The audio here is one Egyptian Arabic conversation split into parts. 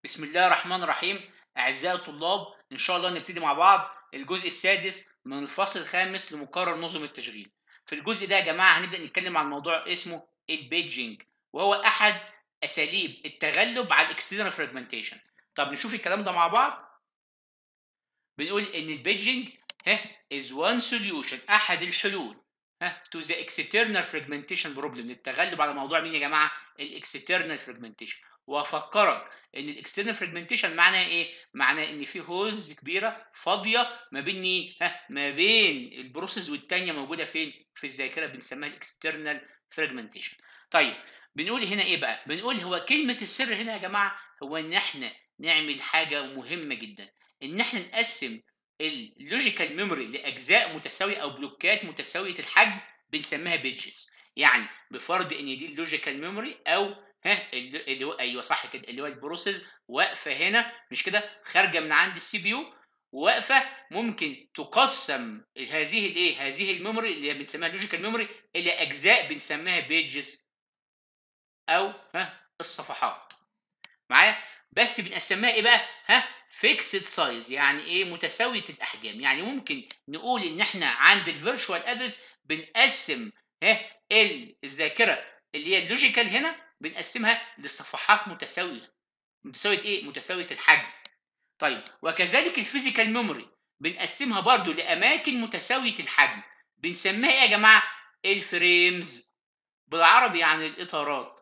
بسم الله الرحمن الرحيم أعزائي الطلاب إن شاء الله نبتدي مع بعض الجزء السادس من الفصل الخامس لمقرر نظم التشغيل في الجزء ده يا جماعة هنبدأ نتكلم عن موضوع اسمه البيجنج وهو أحد أساليب التغلب على الاكسترنال فراجمنتيشن طب نشوف الكلام ده مع بعض بنقول إن البيجنج ها is one solution أحد الحلول ها to the external fragmentation problem للتغلب على موضوع مين يا جماعة الاكسترنال فراجمنتيشن وافكرك ان الاكسترنال فراجمنتيشن معناها ايه؟ معناه ان في هوز كبيره فاضيه ما بين مين؟ ها ما بين البروسيس والتانيه موجوده فين؟ في الذاكره بنسميها الاكسترنال فراجمنتيشن. طيب بنقول هنا ايه بقى؟ بنقول هو كلمه السر هنا يا جماعه هو ان احنا نعمل حاجه مهمه جدا ان احنا نقسم اللوجيكال ميموري لاجزاء متساويه او بلوكات متساويه الحجم بنسميها بيجز يعني بفرض ان دي اللوجيكال ميموري او ها اللي هو ايوه صح كده اللي هو البروسيس واقفه هنا مش كده خارجه من عند السي بي يو واقفه ممكن تقسم هذه الايه هذه الميموري اللي بنسميها اللوجيكال ميموري الى اجزاء بنسميها بيجز او ها الصفحات معايا بس بنقسمها ايه بقى ها فيكسد سايز يعني ايه متساويه الاحجام يعني ممكن نقول ان احنا عند الفيرتشوال ادرس بنقسم ها الذاكره اللي هي اللوجيكال هنا بنقسمها لصفحات متساويه متساويه ايه متساويه الحجم طيب وكذلك الفيزيكال ميموري بنقسمها برضو لاماكن متساويه الحجم بنسميها ايه يا جماعه الفريمز بالعربي يعني الاطارات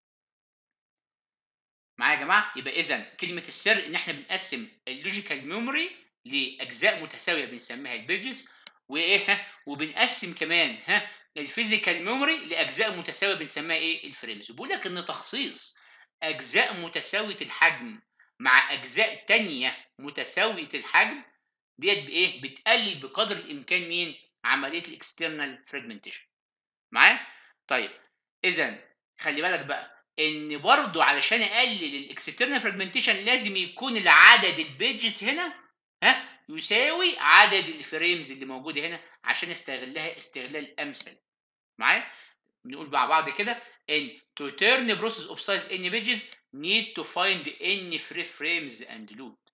معايا يا جماعه يبقى اذا كلمه السر ان احنا بنقسم اللوجيكال ميموري لاجزاء متساويه بنسميها البيجز وايه وبنقسم كمان ها الفيزيكال ميموري لاجزاء متساويه بنسميها ايه الفريمز بيقول لك ان تخصيص اجزاء متساويه الحجم مع اجزاء تانية متساويه الحجم ديت بايه بتقلل بقدر الامكان مين عمليه الاكسترنال فراجمنتيشن معايا طيب اذا خلي بالك بقى ان برضو علشان اقلل الاكسترنال فراجمنتيشن لازم يكون العدد البيجز هنا ها يساوي عدد الفريمز اللي موجوده هنا عشان استغلها استغلال امثل معايا نقول مع بعض كده ان to turn process of size n pages need to find n free frames and load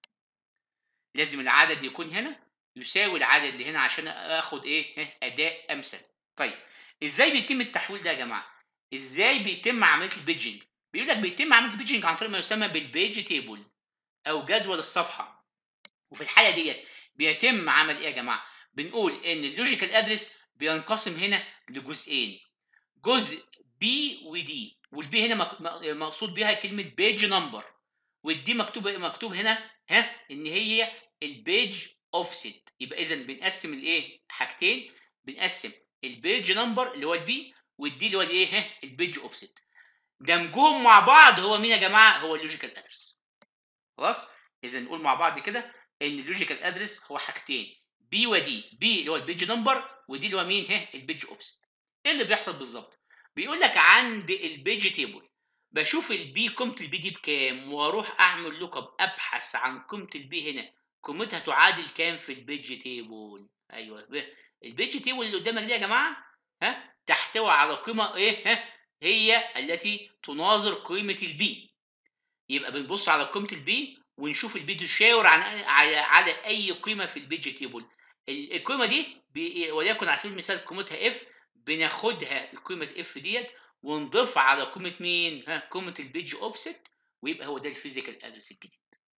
لازم العدد يكون هنا يساوي العدد اللي هنا عشان اخد ايه اداء امثل طيب ازاي بيتم التحويل ده يا جماعه ازاي بيتم عمليه البيجنج بيقول لك بيتم عمليه البيجنج عن طريق ما يسمى بالبيج تيبل او جدول الصفحه وفي الحاله ديت بيتم عمل ايه يا جماعه بنقول ان اللوجيكال ادرس بينقسم هنا لجزئين جزء بي ودي والبي هنا مقصود بيها كلمه بيج نمبر والدي مكتوب مكتوب هنا ها ان هي البيج اوفست يبقى اذا بنقسم الايه حاجتين بنقسم البيج نمبر اللي هو البي والدي اللي هو الايه ها البيج اوفست دمجهم مع بعض هو مين يا جماعه هو اللوجيكال ادرس خلاص اذا نقول مع بعض كده ان اللوجيكال ادرس هو حاجتين بي ودي بي اللي هو البيج نمبر ودي اللي هو مين ها البيج اوفست ايه اللي بيحصل بالظبط بيقول لك عند البيج تيبل بشوف البي قيمه البي دي بكام واروح اعمل لوك اب ابحث عن قيمه البي هنا قيمتها تعادل كام في البيج تيبل ايوه البيج تيبل اللي قدامك دي يا جماعه ها تحتوي على قيمه ايه ها هي التي تناظر قيمه البي يبقى بنبص على قيمه البي ونشوف البي تشاور عن على, على اي قيمه في البيج تيبل القيمه دي وليكن على سبيل المثال قيمتها اف بناخدها القيمه اف ديت ونضيفها على قيمه مين ها قيمه البيج اوفست ويبقى هو ده الفيزيكال ادرس الجديد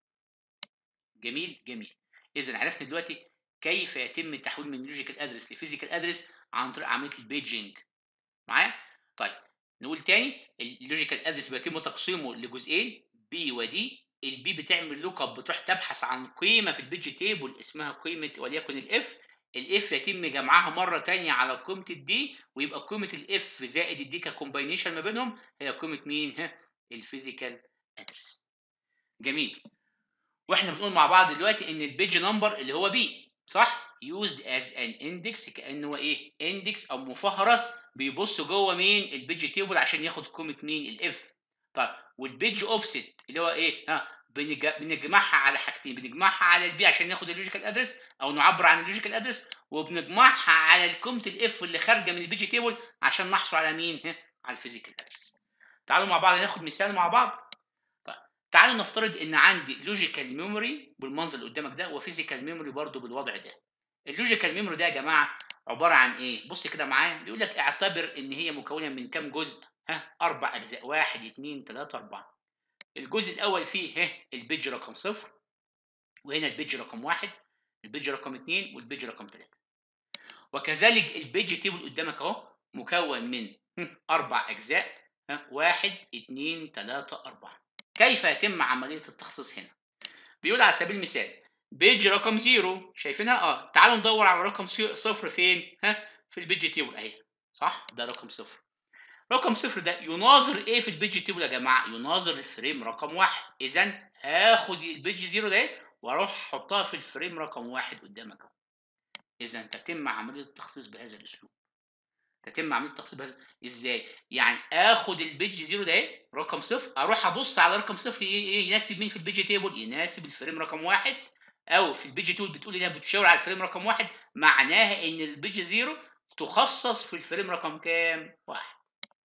جميل جميل اذا عرفنا دلوقتي كيف يتم التحويل من لوجيكال ادرس لفيزيكال ادرس عن طريق عمليه البيجنج معايا طيب نقول تاني اللوجيكال ادرس بيتم تقسيمه لجزئين بي ودي البي بتعمل لوك اب بتروح تبحث عن قيمه في البيج تيبل اسمها قيمه وليكن الاف الاف يتم جمعها مره تانية على قيمه الدي ويبقى قيمه الاف زائد الدي ككومباينيشن ما بينهم هي قيمه مين ها الفيزيكال ادرس جميل واحنا بنقول مع بعض دلوقتي ان البيج نمبر اللي هو بي صح used as an index كانه ايه اندكس او مفهرس بيبص جوه مين البيج تيبل عشان ياخد قيمه مين الاف طيب والبيج اوفست اللي هو ايه ها بنجمعها على حاجتين بنجمعها على البي عشان ناخد اللوجيكال ادرس او نعبر عن اللوجيكال ادرس وبنجمعها على قيمه الاف اللي خارجه من البيج تيبل عشان نحصل على مين ها على الفيزيكال ادرس تعالوا مع بعض ناخد مثال مع بعض تعالوا نفترض ان عندي لوجيكال ميموري بالمنظر اللي قدامك ده وفيزيكال ميموري برضو بالوضع ده اللوجيكال ميموري ده يا جماعه عباره عن ايه بص كده معايا بيقول لك اعتبر ان هي مكونه من كام جزء ها اربع اجزاء واحد اثنين ثلاثة اربعة الجزء الاول فيه ها البيج رقم صفر وهنا البيج رقم واحد البيج رقم اثنين والبيج رقم ثلاثة وكذلك البيج تيبل قدامك اهو مكون من هم، اربع اجزاء ها واحد اثنين ثلاثة اربعة كيف يتم عملية التخصيص هنا بيقول على سبيل المثال بيج رقم زيرو شايفينها اه تعالوا ندور على رقم صي- صفر فين ها في البيج تيبل اهي صح ده رقم صفر رقم صفر ده يناظر ايه في البيج تيبل يا جماعه يناظر الفريم رقم واحد اذا هاخد البيج زيرو ده واروح احطها في الفريم رقم واحد قدامك اهو اذا تتم عمليه التخصيص بهذا الاسلوب تتم عمليه التخصيص بهذا ازاي يعني اخد البيج زيرو ده رقم صفر اروح ابص على رقم صفر ايه ايه يناسب مين في البيج تيبل يناسب الفريم رقم واحد او في البيج تول بتقول انها بتشاور على الفريم رقم واحد معناها ان البيج زيرو تخصص في الفريم رقم كام؟ واحد.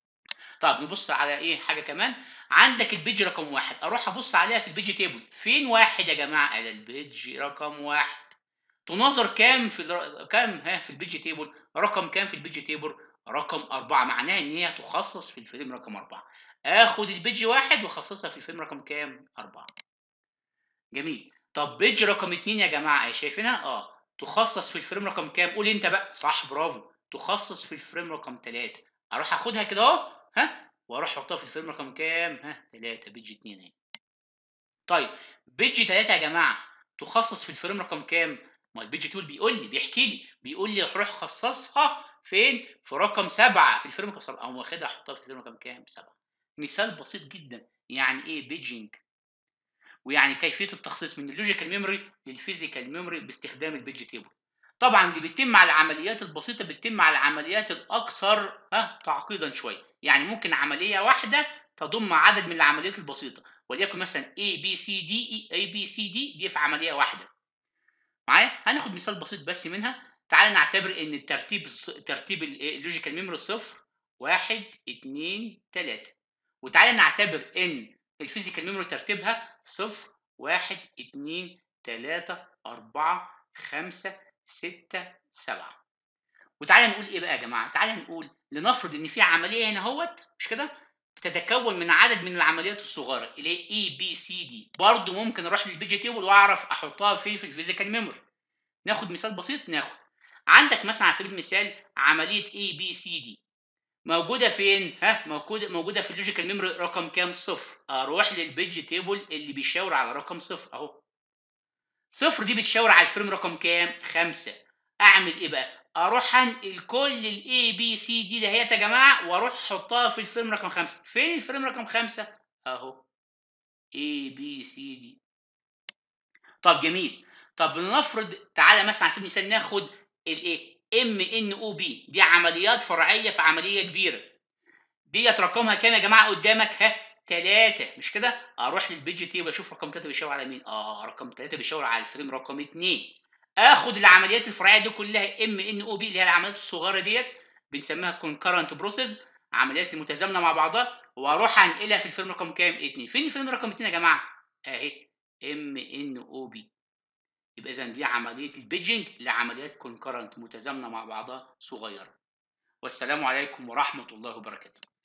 طب نبص على ايه حاجه كمان عندك البيج رقم واحد اروح ابص عليها في البيج تيبل فين واحد يا جماعه؟ على البيج رقم واحد. تناظر كام في الر... كام ها في البيج تيبل؟ رقم كام في البيج تيبل؟ رقم أربعة معناها إن هي تخصص في الفريم رقم أربعة. آخد البيج واحد وأخصصها في الفريم رقم كام؟ أربعة. جميل. طب بيج رقم اتنين يا جماعة أهي شايفينها؟ اه تخصص في الفريم رقم كام؟ قول انت بقى صح برافو تخصص في الفريم رقم ثلاثة اروح اخدها كده اهو ها واروح احطها في الفريم رقم كام؟ ها ثلاثة بيج اتنين اهي. طيب بيج ثلاثة يا جماعة تخصص في الفريم رقم كام؟ ما البيج تول بيقول لي بيحكي لي بيقول لي روح خصصها فين؟ في رقم سبعة في الفريم رقم سبعة اقوم واخدها احطها في الفريم رقم كام؟ سبعة. مثال بسيط جدا يعني ايه بيجنج ويعني كيفيه التخصيص من اللوجيكال ميموري للفيزيكال ميموري باستخدام البيج تيبل طبعا اللي بيتم على العمليات البسيطه بيتم على العمليات الاكثر ها تعقيدا شويه يعني ممكن عمليه واحده تضم عدد من العمليات البسيطه وليكن مثلا A B C D E A B C D دي في عمليه واحده معايا هناخد مثال بسيط بس منها تعال نعتبر ان الترتيب الص- ترتيب اللوجيكال ميموري صفر واحد اتنين تلاته وتعالى نعتبر ان الفيزيكال ميموري ترتيبها صفر واحد اتنين تلاتة أربعة خمسة ستة سبعة وتعالى نقول إيه بقى يا جماعة؟ تعالى نقول لنفرض إن في عملية هنا اهوت مش كده؟ بتتكون من عدد من العمليات الصغيرة اللي هي اي بي سي دي برضه ممكن أروح للبيجي تيبل وأعرف أحطها فين في الفيزيكال ميموري ناخد مثال بسيط ناخد عندك مثلا على سبيل المثال عملية اي بي سي دي موجودة فين؟ ها موجودة موجودة في اللوجيكال ميموري رقم كام؟ صفر. أروح للبيج تيبل اللي بيشاور على رقم صفر أهو. صفر دي بتشاور على الفريم رقم كام؟ خمسة. أعمل إيه بقى؟ أروح أنقل كل ال A B C D دهيت يا جماعة وأروح أحطها في الفريم رقم خمسة. فين الفريم رقم خمسة؟ أهو. A B C D. طب جميل. طب لنفرض تعالى مثلا على سبيل المثال ناخد الايه؟ ام ان او بي دي عمليات فرعيه في عمليه كبيره ديت رقمها كام يا جماعه قدامك ها ثلاثة مش كده اروح للبيج تيبل اشوف رقم ثلاثة بيشاور على مين اه رقم ثلاثة بيشاور على الفريم رقم اثنين اخد العمليات الفرعيه دي كلها ام ان او بي اللي هي العمليات الصغيره ديت بنسميها كونكرنت بروسيس عمليات المتزامنه مع بعضها واروح انقلها في الفريم رقم كام اثنين فين الفريم رقم اثنين يا جماعه اهي ام ان او بي يبقى اذا دي عمليه البيجنج لعمليات كونكرنت متزامنه مع بعضها صغيره والسلام عليكم ورحمه الله وبركاته